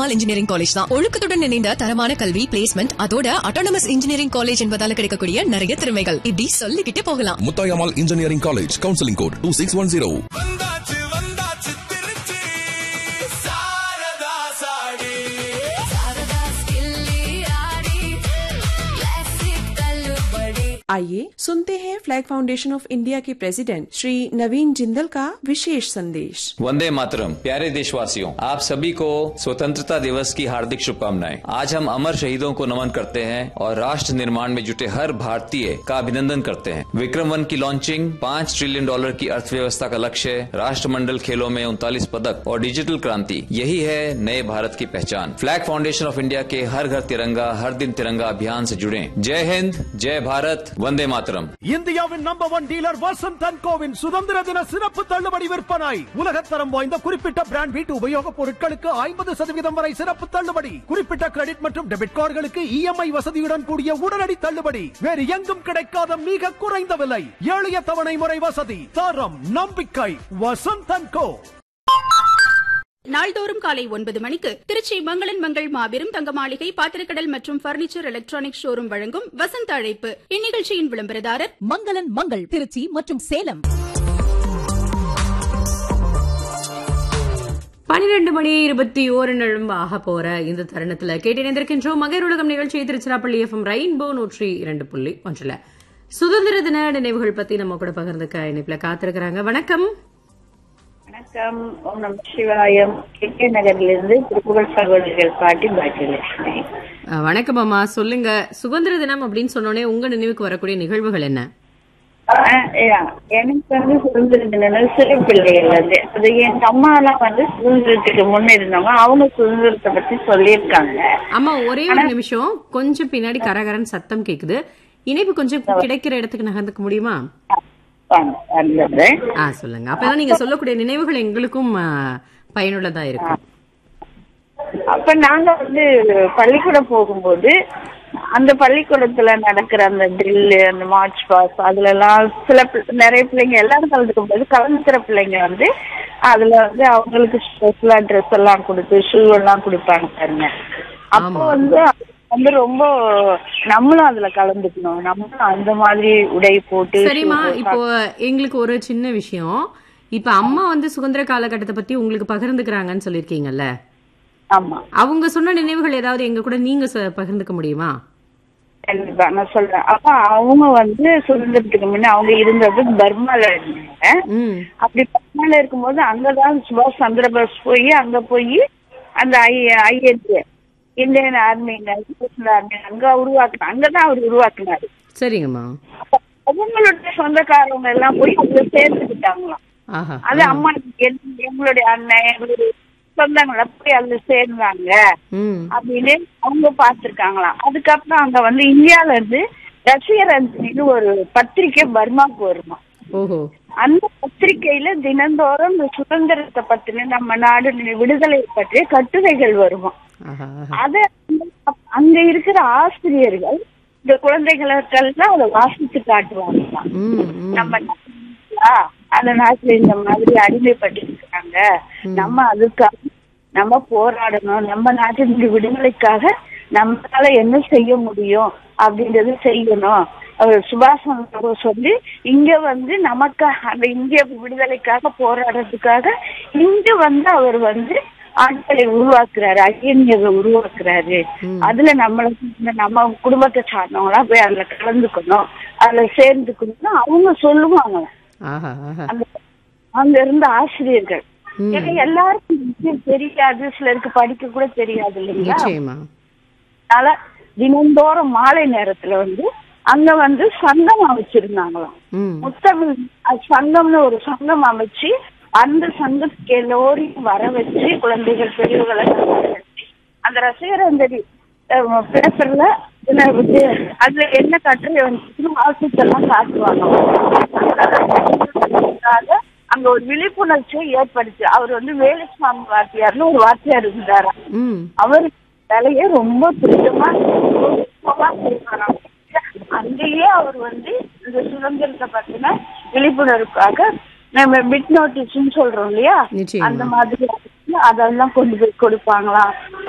Muthayammal engineering college தான் ஒழுக்கத்துடன் இணைந்த தரமான கல்வி பிளேஸ்மெண்ட் அதோட அட்டானமஸ் இன்ஜினியரிங் காலேஜ் என்பதால கிடைக்கக்கூடிய நிறைய திறமைகள் இப்படி சொல்லிக்கிட்டே போகலாம் Muthayammal engineering college counselling code two six one zero வந்தாச்சு வந்தாச்சு திருச்சி சாரதா சாடி आइए सुनते हैं फ्लैग फाउंडेशन ऑफ इंडिया के प्रेसिडेंट श्री नवीन जिंदल का विशेष संदेश वंदे मातरम प्यारे देशवासियों आप सभी को स्वतंत्रता दिवस की हार्दिक शुभकामनाएं आज हम अमर शहीदों को नमन करते हैं और राष्ट्र निर्माण में जुटे हर भारतीय का अभिनंदन करते हैं विक्रम वन की लॉन्चिंग पाँच ट्रिलियन डॉलर की अर्थव्यवस्था का लक्ष्य राष्ट्रमंडल खेलों में उनतालीस पदक और डिजिटल क्रांति यही है नए भारत की पहचान फ्लैग फाउंडेशन ऑफ इंडिया के हर घर तिरंगा हर दिन तिरंगा अभियान से जुड़े जय हिंद जय भारत वंदे मातरम இந்தியாவின் number one dealer Vasanth and கோவின் சுதந்திர தின சிறப்பு தள்ளுபடி விற்பனை உலகத்தரம் வாய்ந்த குறிப்பிட்ட பிராண்ட் வீட்டு உபயோகப் பொருட்களுக்கு ஐம்பது சதவீதம் வரை சிறப்பு தள்ளுபடி குறிப்பிட்ட கிரெடிட் மற்றும் டெபிட் கார்டுகளுக்கு இஎம்ஐ வசதியுடன் கூடிய உடனடி தள்ளுபடி வேறு எங்கும் கிடைக்காத மிக குறைந்த விலை எளிய தவணை முறை வசதி தரம் நம்பிக்கை வசந்த் அண்ட் கோ நாள்தோறும் காலை ஒன்பது மணிக்கு திருச்சி மங்களன் மங்கள் மாபெரும் தங்க மாளிகை பாத்திரக்கடல் மற்றும் பர்னிச்சர் எலக்ட்ரானிக் ஷோரூம் வழங்கும் வசந்த அழைப்பு இந்நிகழ்ச்சியின் விளம்பரதாரர் மங்களன் மங்கள் திருச்சி மற்றும் சேலம் பனிரெண்டு மணி இருபத்தி ஓரு நிலம் ஆக போற இந்த தருணத்துல கேட்டிணைந்திருக்கின்றோம் மகர் உலகம் நிகழ்ச்சி திருச்சிராப்பள்ளி எஃப்எம் ரெயின்போ நூற்றி இரண்டு புள்ளி ஒன்றுல சுதந்திர தின நினைவுகள் பத்தி நம்ம கூட பகிர்ந்துக்க இணைப்புல காத்திருக்கிறாங்க வணக்கம் வணக்கம் ஓம் நம சிவாயம் கே கே நகரிலிருந்து திருப்புகழ் சகோதரிகள் பாட்டி பாக்கியலட்சுமி அஹ், வணக்கம் அம்மா சொல்லுங்க சுதந்திர தினம் அப்படின்னு சொன்னோடனே உங்க நினைவுக்கு வரக்கூடிய நிகழ்வுகள் என்ன ஆஹ் யா, எனக்கு வந்து சுதந்திர தினம் சிறு பிள்ளைகள் வந்து அது எங்க அம்மா எல்லாம் வந்து சுதந்திரத்துக்கு முன்ன இருந்தவங்க அவங்க சுதந்திரத்தை பத்தி சொல்லியிருக்காங்க அம்மா ஒரே ஒரு நிமிஷம் கொஞ்சம் பின்னாடி கரகரன் சத்தம் கேக்குது இணைப்பு கொஞ்சம் கிடைக்கிற இடத்துக்கு நகர்ந்துக்க முடியுமா வந்தது ஆ சொல்லுங்க அப்பதான் நீங்க சொல்லக்கூடிய நினைவுகள் எங்களுக்கும் ஆ, பயனுள்ளதா இருக்கும் அப்ப நாங்க வந்து பள்ளிக்கூடம் போகும்போது அந்த பள்ளிக்கூடத்துல நடக்கிற அந்த ட்ரில் அந்த மார்ச் பாஸ் அதுல எல்லாம் சில பிள்ளை- நிறைய பிள்ளைங்க எல்லாரும் கலந்துக்கும் போது கலந்துக்கிற பிள்ளைங்க வந்து அதுல வந்து அவங்களுக்கு ஸ்பெஷலா ட்ரெஸ் எல்லாம் கொடுத்து ஷூ எல்லாம் கொடுப்பாங்க பாருங்க அப்போ வந்து அது வந்து ரொம்ப நம்மளும் அதுல கலந்துக்கணும் நம்மளும் அந்த மாதிரி உடை போட்டு சரிம்மா shoe இப்போ எங்களுக்கு ஒரு சின்ன விஷயம் இப்ப அம்மா வந்து சுதந்திர காலகட்டத்தை பத்தி உங்களுக்கு பகிர்ந்துக்கிறாங்கன்னு சொல்லிருக்கீங்கல்ல ஆமா அவங்க சொன்ன நினைவுகள் ஏதாவது எங்க கூட நீங்க சொ- பகிர்ந்துக்க முடியுமா கண்டிப்பா நான் சொல்றேன் அப்ப அவங்க வந்து சுதந்திரத்துக்கு முன்ன அவங்க இருந்தது பர்மால இருந்தாங்க ம் அப்படி பர்மால இருக்கும்போது அங்கதான் சுபாஷ் சந்திர போஸ் போய் அங்க போய் அந்த ஐ ஐஎன்டி இந்தியன் ஆர்மி நேஷனல் ஆர்மி அங்க உருவாக்குனாங்க அங்கதான் அவர் உருவாக்குனாரு சரிங்கம்மா அவங்களுடைய சொந்தக்காரவங்க எல்லாம் போய் அதுல சேர்ந்துக்கிட்டாங்களாம் ஆஹா அது அம்மா எங்க- எங்களுடைய அண்ணன் எங்களுடைய சொந்தங்களை போய் அதுல சேர்ந்தாங்க ம் அப்படின்னு அவங்க பார்த்திருக்காங்களாம் அதுக்கப்புறம் அங்க வந்து இந்தியால இருந்து ரசிகர் அஞ்சலின்னு ஒரு பத்திரிக்கை பர்மாக்கு வருமா ஓஹோ அந்த பத்திரிக்கையில தினந்தோறும் இந்த சுதந்திரத்தை பத்தின நம்ம நாடு விடுதலை பற்றிய கட்டுரைகள் வருமா ஆஹா ஆஹா. அத வந்து அங்க இருக்கிற ஆசிரியர்கள் இந்த குழந்தைகளுக்கெல்லாம் அதை வாசித்து காட்டுவாங்க ம் ம் நம்ம நாட்டுல அந்த நாட்டுல இந்த மாதிரி அடிமைப்பட்டு இருக்காங்க நம்ம அதுக்காக நம்ம போராடணும் நம்ம நாட்டினுடைய விடுதலைக்காக நம்மளால என்ன செய்ய முடியும் அப்படின்றது செய்யணும் அவர் சுபாஷ் சந்திர போஸ் வந்து இங்க வந்து நமக்காக அந்த இந்திய விடுதலைக்காக போராடுறதுக்காக இங்க வந்து அவர் வந்து ஆட்களை உருவாக்குறாரு ஐயன்களை உருவாக்குறாரு அதுல நம்மள நம்ம குடும்பத்தை சார்ந்தவங்களா போய் அதுல கலந்துக்கணும் அதுல சேர்ந்துக்கணும் அவங்க சொல்லுவாங்க ஆஹா ஆஹா அந்த அங்க இருந்த ஆசிரியர்கள் ம். ஏன்னா எல்லாருக்கும் இந்த விஷயம் தெரியாது சிலருக்கு படிக்க கூட தெரியாது இல்லைங்களா நிச்சயமா அதனால தினந்தோறும் மாலை நேரத்துல வந்து அங்க வந்து சங்கம் அமைச்சிருந்தாங்களாம் ம் முத்தமிழ் அஹ், சங்கம்னு ஒரு சங்கம் அமைச்சு அந்த சங்கத்துக்கு எல்லோரையும் வர வச்சு குழந்தைகள் பெரியவர்களை எல்லாம் வர வச்சு அந்த ரசிகர் அஞ்சலி பேப்பர்ல இதுல வந்து அதுல என்ன கட்டுரை வந்துச்சுன்னு வாசிச்செல்லாம் காட்டுவாங்க அதுக்காக அங்க ஒரு விழிப்புணர்ச்சியை ஏற்படுத்தி அவர் வந்து வேலுசாமி வாத்தியார்னு ஒரு வாத்தியார் இருந்தாராம் ம் அவர் வேலையை ரொம்ப பிடிச்சமா விருப்பமா செய்வாராம். அங்கேயே அவர் வந்து இந்த சுதந்திரத்தை பத்தின விழிப்புணர்வுக்காக நம்ம பிட் நோட்டீஸ்ன்னு சொல்றோம் இல்லையா நிச்சயமா. அந்த மாதிரி அதெல்லாம் கொண்டு போய் கொடுப்பாங்களாம்